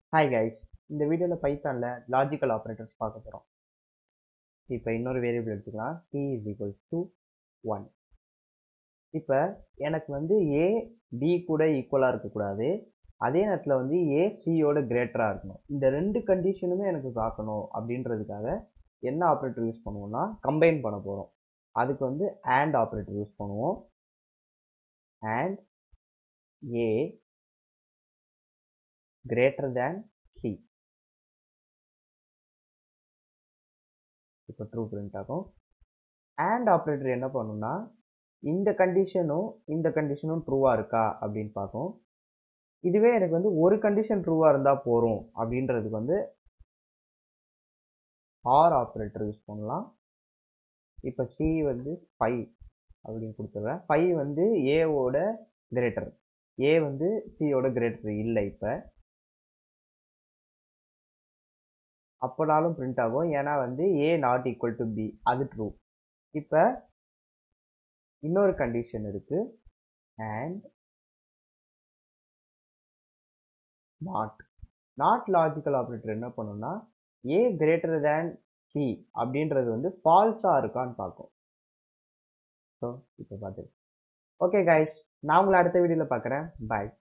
hi guys இந்த வீடியோவில் பைத்தானில் logical operators பார்க்க போகிறோம் இப்போ இன்னொரு வேரியபிள் எடுத்துக்கலாம் t is equals to one இப்போ எனக்கு வந்து ஏ பி கூட ஈக்குவலாக இருக்கக்கூடாது அதே நேரத்தில் வந்து ஏ சியோட கிரேட்டராக இருக்கணும் இந்த ரெண்டு கண்டிஷனுமே எனக்கு பார்க்கணும் அப்படின்றதுக்காக என்ன ஆப்ரேட்டர் யூஸ் பண்ணுவோம்னா கம்பைன் பண்ண போகிறோம் அதுக்கு வந்து AND ஆப்ரேட்டர் யூஸ் பண்ணுவோம் AND A greater than c இப்போ ட்ரூ பிரிண்ட் ஆகும் அண்ட் ஆப்ரேட்டர் என்ன பண்ணும்னா இந்த கண்டிஷனும் இந்த கண்டிஷனும் ட்ரூவாக இருக்கா அப்படின்னு பார்க்கும் இதுவே எனக்கு வந்து ஒரு கண்டிஷன் ட்ரூவாக இருந்தால் போகிறோம் அப்படின்றதுக்கு வந்து ஆர் ஆப்ரேட்டர் யூஸ் பண்ணலாம் இப்போ சி வந்து ஃபைவ் அப்படின்னு கொடுத்துட்றேன் ஃபைவ் வந்து ஏவோட கிரேட்டர் ஏ வந்து சியோட கிரேட்டர் இல்லை இப்போ அப்போனாலும் பிரிண்ட் ஆகும் ஏன்னா வந்து A not equal to B அது ட்ரூ இப்போ இன்னொரு கண்டிஷன் இருக்கு and not not logical operator என்ன பண்ணுன்னா ஏ கிரேட்டர் தேன் சி அப்படின்றது வந்து ஃபால்ஸாக இருக்கான்னு பார்க்கும் ஸோ இப்போ பார்த்து ஓகே கைஸ் நான் உங்களை அடுத்த வீடியோவில் பார்க்குறேன் பாய்